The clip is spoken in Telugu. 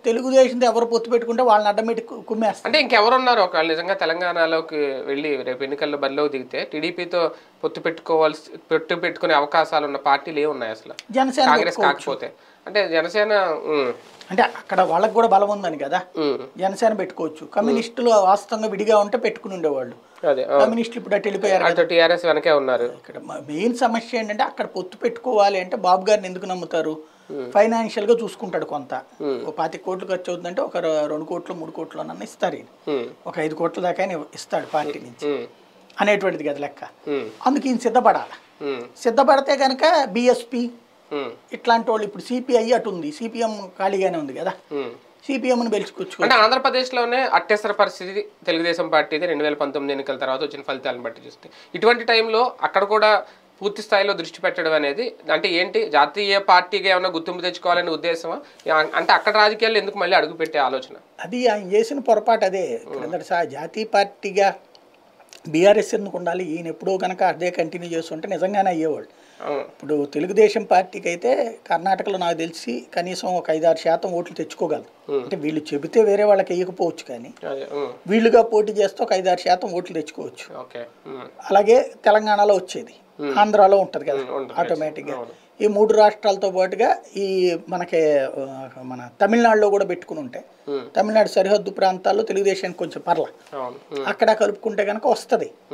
తెలుగుదేశంతో ఎవరు పొత్తు పెట్టుకుంటే వాళ్ళని అడ్డం పెట్టి కు- కుమ్మేస్తారు అంటే ఇంకెవరున్నారు ఒకవేళ నిజంగా తెలంగాణలోకి వెళ్ళి రేపు ఎన్నికల్లో బరిలోకి దిగితే టీడీపీతో పొత్తు పెట్టుకోవాల్సి పొత్తు పెట్టుకునే అవకాశాలు ఉన్న పార్టీలు ఏ ఉన్నాయి అసలు జనసేన కాంగ్రెస్ కాకపోతే అంటే జనసేన ఉమ్, అంటే అక్కడ వాళ్ళకి కూడా బలం ఉందని కదా ఉమ్, జనసేన పెట్టుకోవచ్చు కమ్యూనిస్టులు వాస్తవంగా విడిగా ఉంటే పెట్టుకుని ఉండేవాళ్ళు అదే ఆ. కమ్యూనిస్టులు ఇప్పుడు అటు వెళ్ళిపోయారు అటు టీఆర్ఎస్ వెనకే ఉన్నారు ఇక్కడ మెయిన్ సమస్య ఏంటంటే అక్కడ పొత్తు పెట్టుకోవాలి అంటే బాబు గారిని ఎందుకు నమ్ముతారు ఫైనాన్షియల్ గా చూసుకుంటాడు కొంత ఓ పాతి కోట్లు ఖర్చు అవుతుందంటే ఒక ర- రెండు కోట్లు మూడు కోట్లు అన్న ఇస్తారు ఈయన. ఉమ్, ఒక ఐదు కోట్ల దాకా ఆయన ఇస్తాడు పార్టీ నుంచి ఉమ్, అనేటువంటిది కదా లెక్క ఉమ్, అందుకు ఈయన సిద్ధపడాలి ఉమ్, సిద్ధపడితే కనుక బిఎస్పి ఉమ్, ఇట్లాంటి వాళ్ళు ఇప్పుడు సిపిఐ అటు ఉంది సిపిఎం ఖాళీగానే ఉంది కదా ఉమ్. సిపిఎంను పిలుచుకొచ్చుకో అంటే ఆంధ్రప్రదేశ్లోనే అత్యవసర పరిస్థితి తెలుగుదేశం పార్టీది రెండు వేల పంతొమ్మిది ఎన్నికల తర్వాత వచ్చిన ఫలితాలను బట్టి చూస్తే ఇటువంటి టైంలో అక్కడ కూడా పూర్తి స్థాయిలో దృష్టి పెట్టడం అనేది అంటే ఏంటి జాతీయ పార్టీగా ఏమైనా గుర్తింపు తెచ్చుకోవాలనే ఉద్దేశమా యా- అంటే అక్కడ రాజకీయాల్లో ఎందుకు మళ్ళీ అడుగు పెట్టే ఆలోచన అది ఆయన చేసిన పొరపాటు అదే క్రిందటి సా జాతీయ పార్టీగా బీఆర్ఎస్ ఎందుకు ఉండాలి ఈయన ఎప్పుడో కనుక అదే కంటిన్యూ చేస్తుంటే నిజంగానే అయ్యేవాళ్ళు అవును ఇప్పుడు తెలుగుదేశం పార్టీకి అయితే కర్ణాటకలో నాకు తెలిసి కనీసం ఒక ఐదారు శాతం ఓట్లు తెచ్చుకోగలరు అంటే వీళ్ళు చెబితే వేరే వాళ్ళకి వేయకపోవచ్చు కానీ అదే ఉమ్, వీళ్ళుగా పోటీ చేస్తే ఒక ఐదారు శాతం ఓట్లు తెచ్చుకోవచ్చు ఓకే ఉమ్, అలాగే తెలంగాణలో వచ్చేది ఆంధ్రాలో ఉంటుంది కదా ఉంటుంది. ఆటోమేటిక్గా అవును. ఈ మూడు రాష్ట్రాలతో పాటుగా ఈ మనకి ఆ, మన తమిళనాడులో కూడా పెట్టుకుని ఉంటే ఉమ్, తమిళనాడు సరిహద్దు ప్రాంతాల్లో తెలుగుదేశానికి కొంచెం పర్ల అవును ఉమ్. అక్కడ కలుపుకుంటే కనుక వస్తుంది